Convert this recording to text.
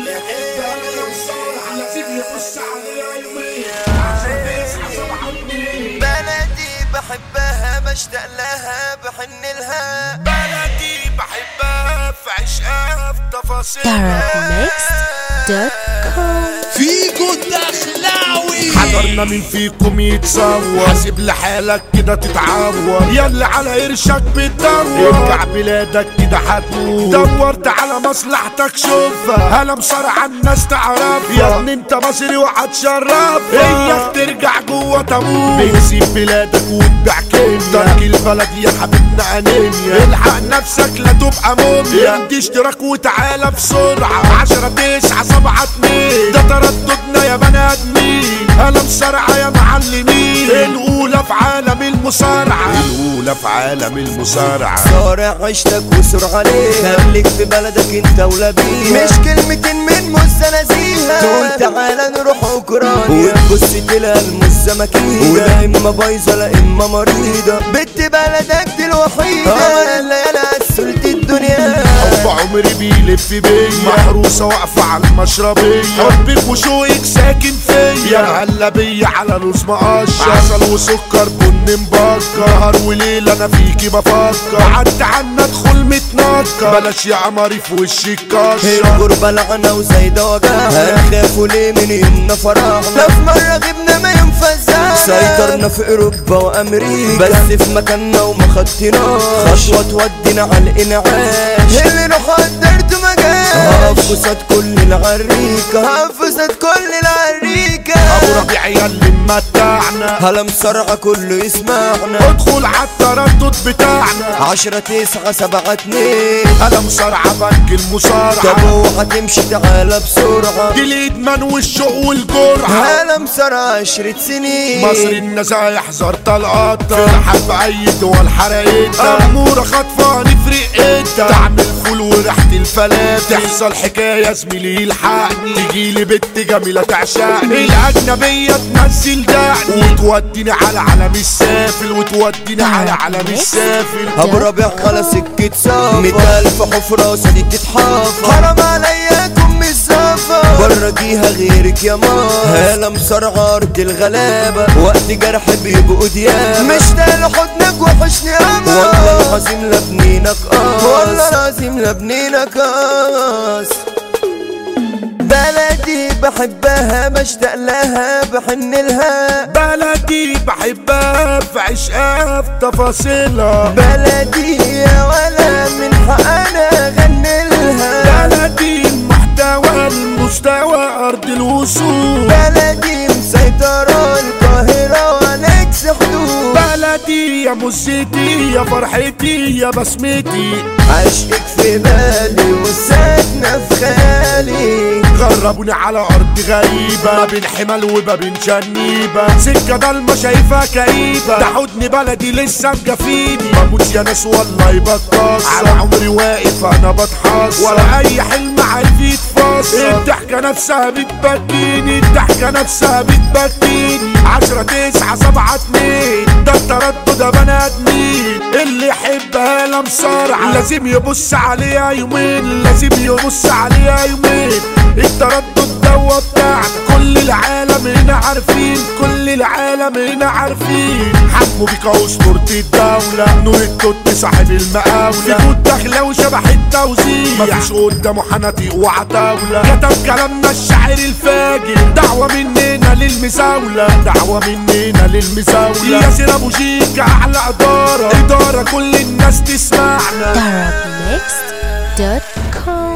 اللي يحبها يوصلها لازم يبص عليها يوميا عشان تسعى سبعة اتنين بلدي بحبها بشتاق لها بحن لها بلدي بحبها في عشقها في تفاصيلها DarkMix.com فيكو الدخلاوي حضرنا مين فيكم يتصور حاسب لحالك كده تتعور يلا على قرشك بتدور ارجع بلادك كده هتموت دورت على مصلحتك شوفها هلا مصارع الناس تعرفها يا ابني انت مصري وهتشرفها اياك ترجع جوه تموت بتسيب بلادك وتبيع كيميا ترك البلد يا حبيبنا انيميا الحق نفسك لا تبقى موميا ادي اشتراك وتعالى بسرعة عشرة تسعة سبعة اتنين ده ترددنا يا بني ادمين انا مسرعة يا معلمين الاولى في عالم المصارعة الاولى في عالم المصارعة صارع عيشتك وسر عليها خليك في بلدك انت ولا بيها مش كلمتين من مستنزيها تقول تعالى نروح اوكرانيا وتبص تلاقي المزة مكيدة ولا اما بايظة لا اما مريضة بنت بلدك دي الوحيدة لا انا سلت الدنيا حب عمري بيلف بيا محروسة واقفة على المشربية حبك وشوقك ساكن فيا هلا بيا على رز مقشر عسل وسكر بن مبكر نهار وليل انا فيكي بفكر عدت عنا ادخل متنكر بلاش يا قمري في وشي كشر الغربة لعنة وزايدة وجعها هنخافوا ليه من يومنا فرحنا لا في مرة غبنا ما يوم فزعنا سيطرنا في اوروبا وامريكا بس في مكاننا وما خدتناش خطوة تودينا على الانعاش اللي روح قدرته ما جاش هقف قصاد كل العريكة هقف قصاد كل العريكة ابو ربيع يا اللي ممتعنا هلا مسرعة كله يسمعنا ادخل على التردد بتاعنا عشرة تسعة سبعة اتنين انا مصارعة بنك المصارعة طب اوعى تمشي تعالى بسرعة دي الادمان والشوق والجرعة هلا مسرعة عشرة سنين مصر النزاع يحذر طلقات في الحرب اي دول حرقتها اموره خاطفه نفرق انت تعمل فول وريحه الفلات تحصل حكايه زميلي يلحقني تجيلي بنت جميله تعشقني الاجنبيه تنزل دقني وتوديني على علم السافل وتوديني على علم السافل ابو ربيع على سكة سافر مية الف حفرة وسدي تتحافر حرام عليا كم السفر بره جيها غيرك يا ماما هلا مسرعة ارض الغلابة وقت جرح بيبقوا ديابة مشتاق لحضنك وحشني اما والله العظيم لابنينك قاس والله العظيم لابنينك قاس بلدي بحبها بشتاق لها بحن لها بلدي بحبها في عشقها في تفاصيلها بلدي يا ولا من حق انا اغني لها بلدي المحتوى المستوى ارض الوصول بلدي مسيطرة القاهرة ونكس حدود بلدي يا مزتي يا فرحتي يا بسمتي عشقك في بالي وساكنة في خيالي غربوني على ارض غريبة ما بين حمل وما بين جنيبة سكة ضلمة شايفها كئيبة ده حضن بلدي لسه مجفيني بموت يا ناس والله بتكسر على عمري واقف انا بتحصر ولا اي حلم عارف يتفسر الضحكة نفسها بتبكيني الضحكة نفسها بتبكيني عشرة تسعة سبعة اتنين ده التردد يا بني ادمين اللي يحبها لا مصارعة لازم يبص عليها يومين لازم يبص عليها يومين التردد دوا بتاعنا كل العالم هنا عارفين كل العالم هنا عارفين حمو بيكا اسطورة الدولة نور التوت صاحب المقاولة فيكو الدخلة وشبح التوزيع مفيش قدامه حناطيق وعتاولة كتب كلامنا الشاعر الفاجر دعوة مننا للمزاولة دعوة مننا للمزاولة ياسر ابو شيكا اعلى ادارة ادارة كل الناس تسمعنا DarkMix.com